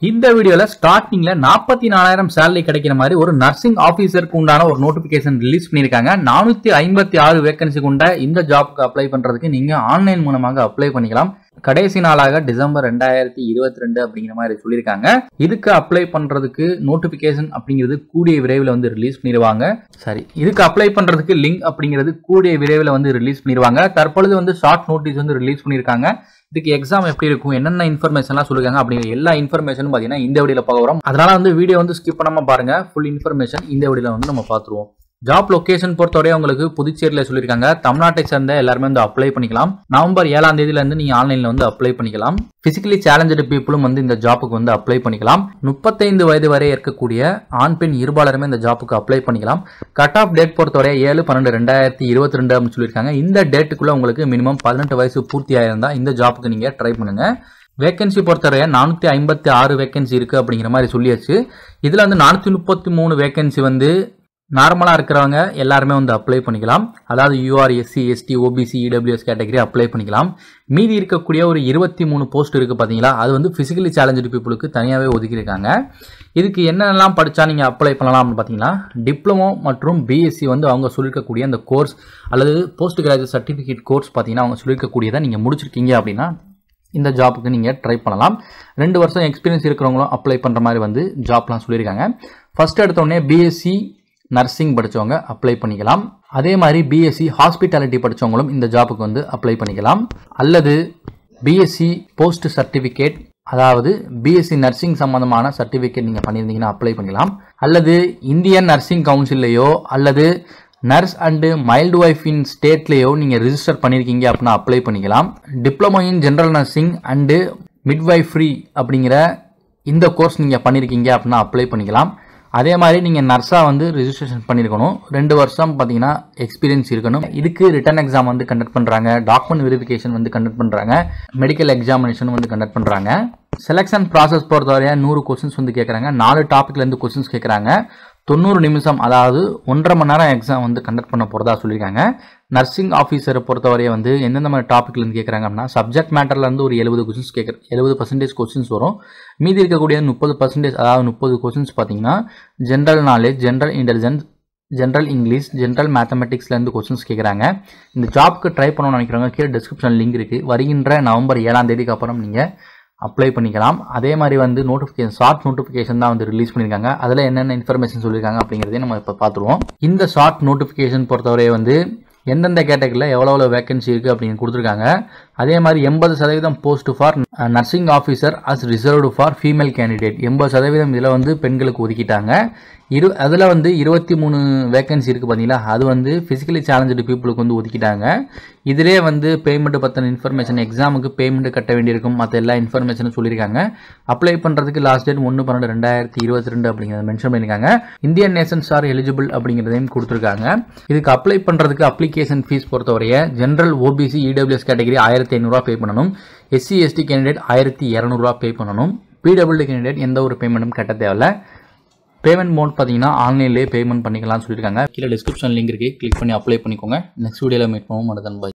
இந்த வீடியோல ஸ்டார்டிங்ல நாற்பத்தி நாலாயிரம் சேலரி கிடைக்கிற மாதிரி ஒரு நர்சிங் ஆபீசருக்கு உண்டான ஒரு நோட்டிபிகேஷன் ரிலீஸ் பண்ணிருக்காங்க நானூத்தி ஐம்பத்தி ஆறு வேகன்சி கொண்ட இந்த ஜாப்க்கு அப்ளை பண்றதுக்கு நீங்க ஆன்லைன் மூலமாக அப்ளை பண்ணிக்கலாம் கடைசி நாளாக டிசம்பர் ரெண்டாயிரத்தி இருபத்தி ரெண்டு அப்படிங்கிற மாதிரி சொல்லியிருக்காங்க இதுக்கு அப்ளை பண்றதுக்கு நோட்டிபிகேஷன் அப்படிங்கிறது கூடிய விரைவில் வந்து ரிலீஸ் பண்ணிடுவாங்க சரி இதுக்கு அப்ளை பண்றதுக்கு லிங்க் அப்படிங்கிறது கூடிய விரைவில் வந்து ரிலீஸ் பண்ணிடுவாங்க தற்பொழுது வந்து ஷார்ட் நோட்டீஸ் வந்து ரிலீஸ் பண்ணியிருக்காங்க இதுக்கு எக்ஸாம் எப்படி இருக்கும் என்னென்ன இன்ஃபர்மேஷன்லாம் சொல்லுவாங்க அப்படிங்கிற எல்லா இன்ஃபர்மேஷனும் பார்த்தீங்கன்னா இந்த வீடியோவில் பார்க்க வரோம் அதனால வந்து வீடியோ வந்து ஸ்கிப் பண்ணாம பாருங்க ஃபுல் இன்ஃபர்மேஷன் இந்த வீடியோவில் வந்து நம்ம பார்த்துருவோம் ஜாப் லொகேஷன் பொறுத்தவரை உங்களுக்கு புதுச்சேரியில் சொல்லியிருக்காங்க தமிழ்நாட்டை சேர்ந்த எல்லாருமே வந்து அப்ளை பண்ணிக்கலாம் நவம்பர் ஏழாம் தேதியில இருந்து நீங்க ஆன்லைன்ல வந்து அப்ளை பண்ணிக்கலாம் பிசிக்கலி சேலஞ்சடு பீப்புளும் வந்து இந்த ஜாப்புக்கு வந்து அப்ளை பண்ணிக்கலாம் முப்பத்தைந்து வயது வரை இருக்கக்கூடிய ஆண் பெண் இருபாலருமே இந்த ஜாப்புக்கு அப்ளை பண்ணிக்கலாம் கட் ஆஃப் டேட் பொறுத்தவரை ஏழு பன்னெண்டு ரெண்டாயிரத்தி இருபத்தி ரெண்டு அப்படின்னு சொல்லியிருக்காங்க இந்த டேட்டுக்குள்ள உங்களுக்கு மினிமம் பதினெட்டு வயசு பூர்த்தி ஆயிருந்தா இந்த ஜாப்புக்கு நீங்க ட்ரை பண்ணுங்க வேகன்சி பொறுத்தவரை நானூற்றி ஐம்பத்தி ஆறு வேகன்சி இருக்குது அப்படிங்கிற மாதிரி சொல்லியாச்சு இதில் வந்து நானூற்றி முப்பத்தி மூணு வேகன்சி வந்து நார்மலாக இருக்கிறவங்க எல்லாருமே வந்து அப்ளை பண்ணிக்கலாம் அதாவது UR SC ST OBC EWS category apply பண்ணிக்கலாம் மீதி இருக்கக்கூடிய ஒரு இருபத்தி மூணு போஸ்ட் இருக்குது பார்த்தீங்களா அது வந்து ஃபிசிக்கலி சேலஞ்சு பீப்புளுக்கு தனியாகவே ஒதுக்கியிருக்காங்க இதுக்கு என்னென்னலாம் படித்தா நீங்கள் அப்ளை பண்ணலாம்னு பார்த்தீங்கன்னா டிப்ளமோ மற்றும் பிஎஸ்சி வந்து அவங்க சொல்லியிருக்கக்கூடிய அந்த கோர்ஸ் அல்லது போஸ்ட் கிராஜுவேட் சர்டிஃபிகேட் கோர்ஸ் பார்த்தீங்கன்னா அவங்க சொல்லியிருக்கக்கூடியதை நீங்கள் முடிச்சிருக்கீங்க அப்படின்னா இந்த ஜாப்புக்கு நீங்கள் ட்ரை பண்ணலாம் ரெண்டு வருஷம் எக்ஸ்பீரியன்ஸ் இருக்கிறவங்களும் அப்ளை பண்ணுற மாதிரி வந்து ஜாப்லாம் சொல்லியிருக்காங்க ஃபர்ஸ்ட் எடுத்தோடனே பிஎஸ்சி நர்சிங் படித்தவங்க அப்ளை பண்ணிக்கலாம் அதே மாதிரி பிஎஸ்சி ஹாஸ்பிட்டாலிட்டி படித்தவங்களும் இந்த ஜாப்புக்கு வந்து அப்ளை பண்ணிக்கலாம் அல்லது பிஎஸ்சி போஸ்ட் சர்டிஃபிகேட் அதாவது பிஎஸ்சி நர்சிங் சம்பந்தமான சர்டிஃபிகேட் நீங்கள் பண்ணியிருந்தீங்கன்னா அப்ளை பண்ணிக்கலாம் அல்லது இந்தியன் நர்சிங் கவுன்சில்லையோ அல்லது nurse and midwife in ஸ்டேட்லேயோ நீங்கள் ரிஜிஸ்டர் பண்ணியிருக்கீங்க அப்படின்னா அப்ளை பண்ணிக்கலாம் diploma in general nursing and midwifery அப்படிங்கிற இந்த கோர்ஸ் நீங்கள் பண்ணியிருக்கீங்க அப்படின்னா அப்ளை பண்ணிக்கலாம் அதே மாதிரி நீங்கள் நர்ஸாக வந்து ரிஜிஸ்ட்ரேஷன் பண்ணியிருக்கணும் ரெண்டு வருஷம் பார்த்தீங்கன்னா எக்ஸ்பீரியன்ஸ் இருக்கணும் இதுக்கு ரிட்டன் எக்ஸாம் வந்து கண்டக்ட் பண்ணுறாங்க டாக்குமெண்ட் வெரிஃபிகேஷன் வந்து கண்டக்ட் பண்ணுறாங்க மெடிக்கல் எக்ஸாமினேஷன் வந்து கண்டக்ட் பண்ணுறாங்க செலெக்ஷன் ப்ராசஸ் பொறுத்தவரையா நூறு கொஸ்டின்ஸ் வந்து கேட்குறாங்க நாலு டாப்பிக்லேருந்து கொஸ்டின்ஸ் கேட்குறாங்க தொண்ணூறு நிமிஷம் அதாவது ஒன்றரை மணி நேரம் எக்ஸாம் வந்து கண்டக்ட் பண்ண போகிறதா சொல்லியிருக்காங்க நர்சிங் ஆஃபீஸரை பொறுத்தவரைய வந்து எந்தெந்த மாதிரி டாப்பிக்லேருந்து கேட்குறாங்க அப்படின்னா சப்ஜெக்ட் மேட்டர்லேருந்து ஒரு எழுபது கொஸ்டின்ஸ் கேட்குற எழுபது பர்சன்டேஜ் கொஸ்டின்ஸ் வரும் மீதி இருக்கக்கூடிய முப்பது பர்சன்டேஜ் அதாவது முப்பது கொஸ்டின்ஸ் பார்த்தீங்கன்னா general knowledge general intelligence general English general மேத்தமெட்டிக்ஸ்லேருந்து கொஸ்டின்ஸ் கேட்குறாங்க இந்த ஜாப்க்கு ட்ரை பண்ணணும்னு நினைக்கிறவங்க கீழே டிஸ்கிரிப்ஷன் லிங்க் இருக்குது வருகின்ற நவம்பர் ஏழாம் தேதிக்கு அப்புறம் நீங்கள் அப்ளை பண்ணிக்கலாம் அதே மாதிரி வந்து நோட்டிஃபிகேஷன் ஷார்ட் நோட்டிஃபிகேஷன் தான் வந்து ரிலீஸ் பண்ணியிருக்காங்க அதில் என்னென்ன இன்ஃபர்மேஷன் சொல்லியிருக்காங்க அப்படிங்கிறதையும் நம்ம இப்போ பார்த்துருவோம் இந்த ஷார்ட் நோட்டிஃபிகேஷன் பொறுத்தவரை வந்து எந்தெந்த கேட்டகரியில் எவ்வளோ எவ்வளோ வேகன்சி இருக்குது அப்படின்னு கொடுத்துருக்காங்க அதே மாதிரி எண்பது சதவீதம் post for nursing officer as reserved for female candidate எண்பது சதவீதம் இதில் வந்து பெண்களுக்கு ஒதுக்கிட்டாங்க இரு அதில் வந்து இருபத்தி மூணு வேகன்சி இருக்குது பார்த்தீங்களா அது வந்து ஃபிசிக்கலி சேலஞ்சு பீப்புளுக்கு வந்து ஒதுக்கிட்டாங்க இதிலே வந்து பேமெண்ட் பற்றின இன்ஃபர்மேஷன் எக்ஸாமுக்கு பேமெண்ட் கட்ட வேண்டியிருக்கும் மற்ற எல்லா இன்ஃபர்மேஷனும் சொல்லியிருக்காங்க அப்ளை பண்ணுறதுக்கு லாஸ்ட் டேட் ஒன்று பன்னெண்டு ரெண்டாயிரத்தி இருபத்தி ரெண்டு அப்படிங்கிறத மென்ஷன் பண்ணியிருக்காங்க இந்தியன் நேஷன்ஸ் ஆர் எலிஜிபிள் அப்படிங்கிறதையும் கொடுத்துருக்காங்க இதுக்கு அப்ளை பண்ணுறதுக்கு அப்ளிகேஷன் ஃபீஸ் பொறுத்தவரைய ஜென்ரல் ஓபிசி இடபிள்யூஎஸ் கேட்டகரி ஆயிரத்தி ஐநூறுரூவா பே பண்ணணும் எஸ்சி எஸ்டி கேண்டிடேட் ஆயிரத்தி இரநூறுவா பே பண்ணணும் பிடபிள்யூ கேண்டிடேட் எந்த ஒரு பேமெண்ட்டும் கட்ட தேவையில்ல பேமெண்ட் மோட் பார்த்தீங்கன்னா ஆன்லைன்லேயே பேமெண்ட் பண்ணிக்கலாம்னு சொல்லியிருக்காங்க கீழே டிஸ்கிரிப்ஷன் லிங்க் இருக்குது கிளிக் பண்ணி அப்ளை பண்ணிக்கோங்க நெக்ஸ்ட் வீடியோவில் மீட் பண்ணுவோம் மனதன் பாய்